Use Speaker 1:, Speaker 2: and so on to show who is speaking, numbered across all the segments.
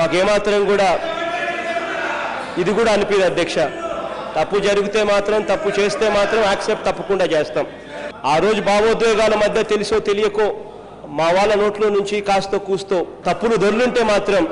Speaker 1: మాకేమాత్రం కూడా ఇది కూడా అనిపించదు అధ్యక్ష తప్పు జరిగితే మాత్రం తప్పు చేస్తే మాత్రం యాక్సెప్ట్ తప్పకుండా చేస్తాం ఆ రోజు భావోద్వేగాల మధ్య తెలుసో తెలియకో మా వాళ్ళ నోట్లో నుంచి కాస్తో కూస్తో తప్పులు దొర్లుంటే మాత్రం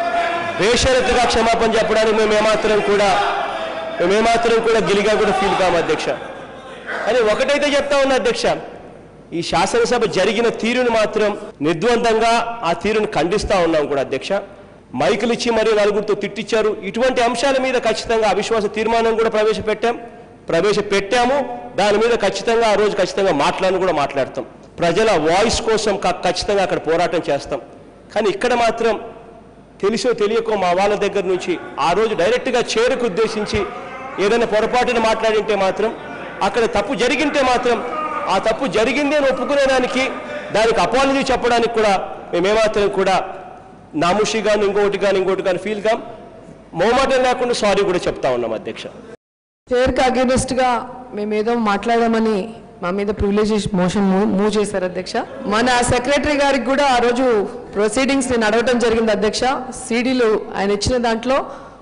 Speaker 1: బేషరతుగా క్షమాపణ చెప్పడానికి మేము ఏమాత్రం కూడా మేము ఏమాత్రం కూడా గిలిగా కూడా ఫీల్ కాము అధ్యక్ష కానీ ఒకటైతే చెప్తా ఉన్నా అధ్యక్ష ఈ శాసనసభ జరిగిన తీరును మాత్రం నిర్ద్వందంగా ఆ తీరును ఖండిస్తా ఉన్నాం కూడా అధ్యక్ష మైకులు ఇచ్చి మరియు నలుగురితో తిట్టించారు ఇటువంటి అంశాల మీద ఖచ్చితంగా అవిశ్వాస తీర్మానం కూడా ప్రవేశపెట్టాం ప్రవేశపెట్టాము దాని మీద ఖచ్చితంగా ఆ రోజు ఖచ్చితంగా మాట్లాడని కూడా మాట్లాడతాం ప్రజల వాయిస్ కోసం క- ఖచ్చితంగా అక్కడ పోరాటం చేస్తాం కానీ ఇక్కడ మాత్రం తెలిసో తెలియకో మా వాళ్ళ దగ్గర నుంచి ఆ రోజు డైరెక్ట్గా చేరుకు ఉద్దేశించి ఏదైనా పొరపాటున మాట్లాడింటే మాత్రం అక్కడ తప్పు జరిగింటే మాత్రం ఆ తప్పు జరిగింది అని ఒప్పుకునేదానికి దానికి అపాలజీ చెప్పడానికి కూడా మేమేమాత్రం కూడా నాముషి కానీ ఇంకొకటి కానీ ఇంకోటి కానీ ఫీల్ కాం మొహమాటం లేకుండా సారీ కూడా చెప్తా ఉన్నాం అధ్యక్ష
Speaker 2: చైర్కి అగేనిస్ట్గా మేము ఏదో మాట్లాడామని మా మీద ప్రివిలేజ్ మోషన్ మూవ్ చేశారు అధ్యక్ష మన సెక్రటరీ గారికి కూడా ఆ రోజు ప్రొసీడింగ్స్ నేను అడగటం జరిగింది అధ్యక్ష సీడీలు ఆయన ఇచ్చిన దాంట్లో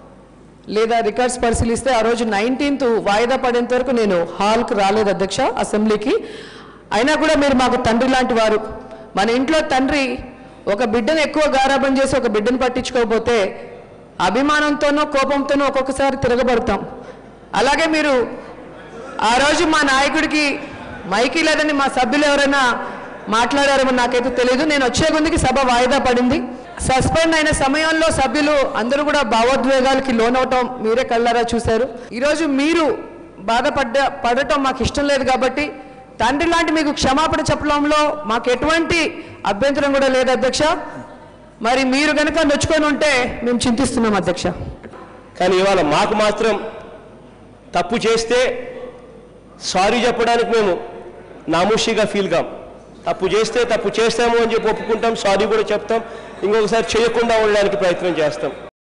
Speaker 2: లేదా రికార్డ్స్ పరిశీలిస్తే ఆ రోజు నైన్టీన్త్ వాయిదా పడేంత వరకు నేను హాల్కి రాలేదు అధ్యక్ష అసెంబ్లీకి అయినా కూడా మీరు మాకు తండ్రి లాంటి వారు మన ఇంట్లో తండ్రి ఒక బిడ్డను ఎక్కువ గారాబం చేసి ఒక బిడ్డను పట్టించుకోకపోతే అభిమానంతోనో కోపంతోనో ఒక్కొక్కసారి తిరగబడతాం అలాగే మీరు ఆ రోజు మా నాయకుడికి మైకి లేదని మా సభ్యులు ఎవరైనా మాట్లాడారేమో నాకైతే తెలియదు నేను వచ్చే ముందుకి సభ వాయిదా పడింది సస్పెండ్ అయిన సమయంలో సభ్యులు అందరూ కూడా భావోద్వేగాలకి లోనవటం మీరే కళ్ళారా చూశారు ఈరోజు మీరు బాధపడ్డ పడటం మాకు ఇష్టం లేదు కాబట్టి తండ్రి లాంటి మీకు క్షమాపణ చెప్పడంలో మాకు ఎటువంటి అభ్యంతరం కూడా లేదు అధ్యక్ష మరి మీరు కనుక నొచ్చుకొని ఉంటే మేము చింతిస్తున్నాం అధ్యక్ష
Speaker 1: కానీ ఇవాళ మాకు మాత్రం తప్పు చేస్తే సారీ చెప్పడానికి మేము నామూషిగా ఫీల్ కాం తప్పు చేస్తే తప్పు చేస్తాము అని చెప్పి ఒప్పుకుంటాం సారీ కూడా చెప్తాం ఇంకొకసారి చేయకుండా ఉండడానికి ప్రయత్నం చేస్తాం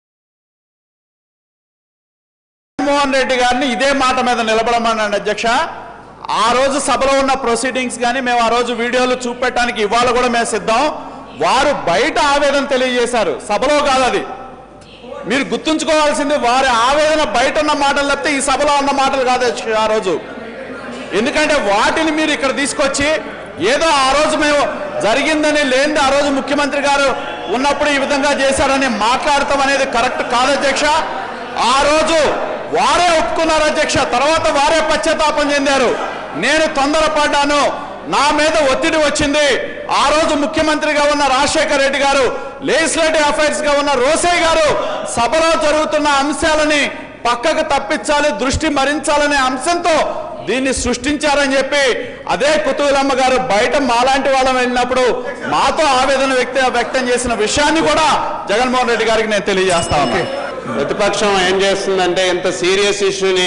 Speaker 3: జగన్మోహన్ రెడ్డి గారిని ఇదే మాట మీద నిలబడమన్నాడు అధ్యక్ష ఆ రోజు సభలో ఉన్న ప్రొసీడింగ్స్ కానీ మేము ఆ రోజు వీడియోలు చూపెట్టడానికి ఇవాళ కూడా మేము సిద్ధం వారు బయట ఆవేదన తెలియజేశారు సభలో కాదు అది మీరు గుర్తుంచుకోవాల్సింది వారి ఆవేదన బయట ఉన్న మాటలు తప్పితే ఈ సభలో ఉన్న మాటలు కాదు అధ్యక్ష ఆ రోజు ఎందుకంటే వాటిని మీరు ఇక్కడ తీసుకొచ్చి ఏదో ఆ రోజు మేము జరిగిందని లేనిది ఆ రోజు ముఖ్యమంత్రి గారు ఉన్నప్పుడు ఈ విధంగా చేశారని మాట్లాడతాం అనేది కరెక్ట్ కాదు అధ్యక్ష ఆ రోజు వారే ఒప్పుకున్నారు అధ్యక్ష తర్వాత వారే పశ్చాత్తాపం చెందారు నేను తొందరపడ్డాను నా మీద ఒత్తిడి వచ్చింది ఆ రోజు ముఖ్యమంత్రిగా ఉన్న రాజశేఖర్ రెడ్డి గారు లెజిస్లేటివ్ అఫైర్స్ గా ఉన్న రోసే గారు సభలో జరుగుతున్న అంశాలని పక్కకు తప్పించాలి దృష్టి మరించాలనే అంశంతో దీన్ని సృష్టించారని చెప్పి అదే కుతూలమ్మ గారు బయట మాలాంటి వాళ్ళం వెళ్ళినప్పుడు మాతో ఆవేదన వ్యక్త వ్యక్తం చేసిన విషయాన్ని కూడా జగన్మోహన్ రెడ్డి గారికి నేను తెలియజేస్తా ఉన్నాను
Speaker 4: ప్రతిపక్షం ఏం చేస్తుందంటే ఇంత సీరియస్ ఇష్యూని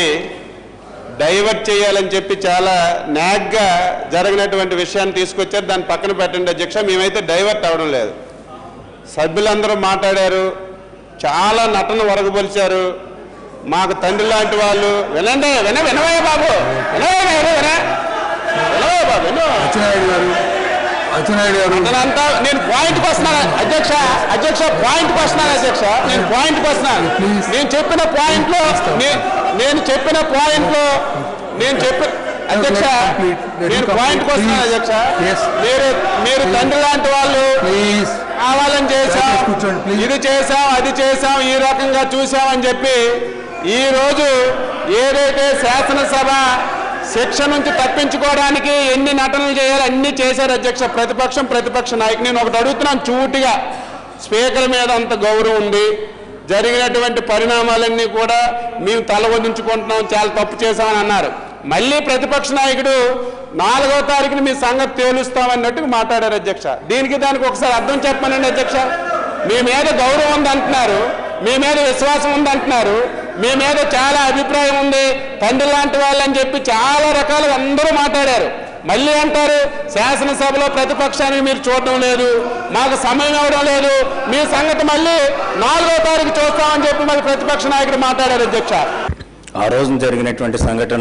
Speaker 4: డైవర్ట్ చేయాలని చెప్పి చాలా నాగ్గా జరిగినటువంటి విషయాన్ని తీసుకొచ్చారు దాన్ని పక్కన పెట్టండి అధ్యక్ష మేమైతే డైవర్ట్ అవ్వడం లేదు సభ్యులందరూ మాట్లాడారు చాలా నటన వరగబలిచారు మాకు తండ్రి లాంటి వాళ్ళు వినండి విన వినవయ్య బాబు వినవయ్య బాబు విన వినవయ్య బాబు విను
Speaker 5: అచ్చెన్నాయుడు గారు అచ్చెన్నాయుడు గారు
Speaker 4: అతనంతా నేను పాయింట్కి వస్తున్నాను అధ్యక్ష అధ్యక్ష పాయింట్కి వస్తున్నాను అధ్యక్ష నేను పాయింట్కి వస్తున్నాను
Speaker 5: Please.
Speaker 4: నేను చెప్పిన పాయింట్లో నే- నేను చెప్పిన పాయింట్లో నేను చెప్పి అధ్యక్ష
Speaker 5: complete. Let him
Speaker 4: నేను
Speaker 5: complete.
Speaker 4: పాయింట్కి వస్తున్నాను
Speaker 5: Please.
Speaker 4: అధ్యక్ష
Speaker 5: Yes.
Speaker 4: మీరు మీరు తండ్రి లాంటి వాళ్ళు
Speaker 5: ప్లీజ్
Speaker 4: కావాలని చేశాం
Speaker 5: దయచేసి కూర్చోండి, please.
Speaker 4: ఇది చేశాం అది చేశాం ఈ రకంగా చూసామని చెప్పి ఈ రోజు ఏదైతే శాసనసభ శిక్ష నుంచి తప్పించుకోవడానికి ఎన్ని నటనలు చేయాలి అన్ని చేశారు అధ్యక్ష ప్రతిపక్షం ప్రతిపక్ష నాయకు నేను ఒకటి అడుగుతున్నాను చూటిగా స్పీకర్ మీద అంత గౌరవం ఉంది జరిగినటువంటి పరిణామాలన్నీ కూడా మేము తల వదించుకుంటున్నాం చాలా తప్పు చేశామని అన్నారు మళ్ళీ ప్రతిపక్ష నాయకుడు నాలుగో తారీఖున మీ సంగతి తేలుస్తామన్నట్టుగా మాట్లాడారు అధ్యక్ష దీనికి దానికి ఒకసారి అర్థం చెప్పమనండి అధ్యక్ష మీ మీద గౌరవం ఉంది అంటున్నారు మీ మీద విశ్వాసం ఉంది అంటున్నారు మీ మీద చాలా అభిప్రాయం ఉంది తండ్రి లాంటి వాళ్ళని చెప్పి చాలా రకాలుగా అందరూ మాట్లాడారు మళ్ళీ అంటారు శాసనసభలో ప్రతిపక్షానికి మీరు చూడడం లేదు మాకు సమయం ఇవ్వడం లేదు మీ సంగతి మళ్ళీ నాలుగో తారీఖు చూస్తామని చెప్పి మరి ప్రతిపక్ష నాయకుడు మాట్లాడారు అధ్యక్ష
Speaker 6: ఆ రోజున జరిగినటువంటి సంఘటన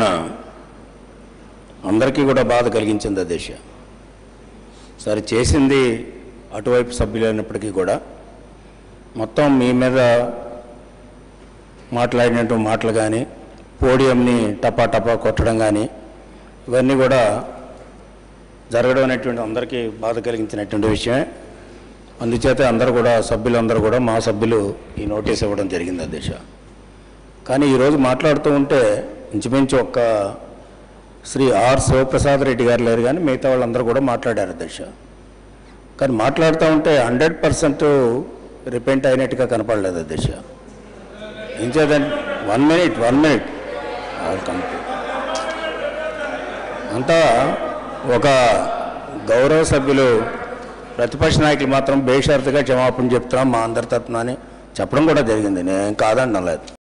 Speaker 6: అందరికీ కూడా బాధ కలిగించింది అధ్యక్ష సరే చేసింది అటువైపు సభ్యులైనప్పటికీ కూడా మొత్తం మీ మీద మాట్లాడినట్టు మాటలు కానీ పోడియంని టపా టపా కొట్టడం కానీ ఇవన్నీ కూడా జరగడం అనేటువంటి అందరికీ బాధ కలిగించినటువంటి విషయమే అందుచేత అందరూ కూడా సభ్యులందరూ కూడా మా సభ్యులు ఈ నోటీస్ ఇవ్వడం జరిగింది అధ్యక్ష కానీ ఈరోజు మాట్లాడుతూ ఉంటే ఇంచుమించు ఒక్క శ్రీ ఆర్ శివప్రసాద్ రెడ్డి గారు లేరు కానీ మిగతా వాళ్ళందరూ కూడా మాట్లాడారు అధ్యక్ష కానీ మాట్లాడుతూ ఉంటే హండ్రెడ్ పర్సెంట్ రిపెంట్ అయినట్టుగా కనపడలేదు అధ్యక్ష ఏం చేద్దాం వన్ మినిట్ వన్ మినిట్ అంతా ఒక గౌరవ సభ్యులు ప్రతిపక్ష నాయకులు మాత్రం బేషరతుగా క్షమాపణ చెప్తున్నాం మా అందరి తరఫున అని చెప్పడం కూడా జరిగింది నేను కాదండం లేదు